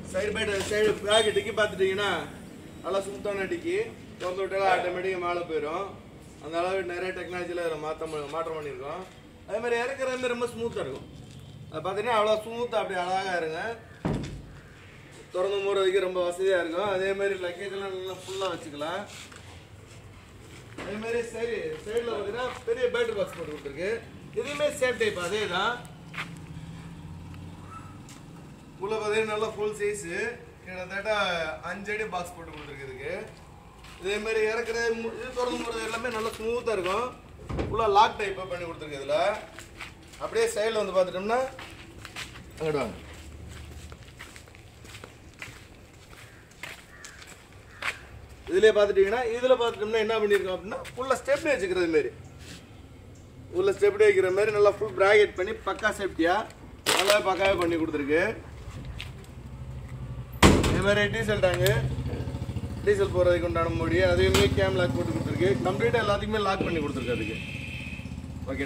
side by side back dickey பார்த்துட்டீங்கன்னா நல்லா சுத்தமான டிக்கி திறந்து விட்டாலும் ஆட்டோமேட்டிக்காக மேலே போயிடும் அந்த அளவுக்கு நிறைய டெக்னாலஜியில் அதில் மாற்றம் மாற்றம் பண்ணியிருக்கோம் அதே மாதிரி இறக்குற மாதிரி ரொம்ப ஸ்மூத்தாக இருக்கும் அது பார்த்தீங்கன்னா அவ்வளோ ஸ்மூத்தாக அப்படி அழகாக இருங்க திறந்து மூடுறதுக்கு ரொம்ப வசதியாக இருக்கும் அதே மாதிரி லக்கேஜ்லாம் நல்லா ஃபுல்லாக வச்சுக்கலாம் அதே மாதிரி சரி சைடில் பார்த்தீங்கன்னா பெரிய பேட்டரி பாக்ஸ் போட்டு கொடுத்துருக்கு இதுவுமே சேம் டைப் அதே தான் உள்ள பார்த்தீங்கன்னா நல்லா ஃபுல் சைஸு கிட்டத்தட்ட அஞ்சு அடி பாக்ஸ் போட்டு கொடுத்துருக்குதுக்கு இதே மாதிரி இறக்குற மு- இது திறந்து போகிறது எல்லாமே நல்லா ஸ்மூத்தாக இருக்கும் ஃபுல்லாக லாக் டைப்பாக பண்ணி கொடுத்துருக்கு இதில் அப்படியே சைடில் வந்து பார்த்துட்டோம்னா அங்கிட்டு வாங்க இதுலேயே பார்த்துட்டிங்கன்னா இதில் பார்த்துட்டோம்னா என்ன பண்ணியிருக்கோம் அப்படின்னா ஃபுல்லாக ஸ்டெப்னி வச்சுக்கிறது மாரி உள்ள ஸ்டெப்னி வைக்கிற மாதிரி நல்லா ஃபுல் ப்ராக்கெட் பண்ணி பக்கா சேஃப்டியாக நல்லா பக்காவே பண்ணி கொடுத்துருக்கு இதே மாதிரி டீசல் டேங்கு டீசல் போகிறதுக்கு உண்டான முடி அதையுமே கேம் லாக் போட்டு கொடுத்துருக்கு கம்ப்ளீட்டாக எல்லாத்துக்குமே லாக் பண்ணி கொடுத்துருக்கு அதுக்கு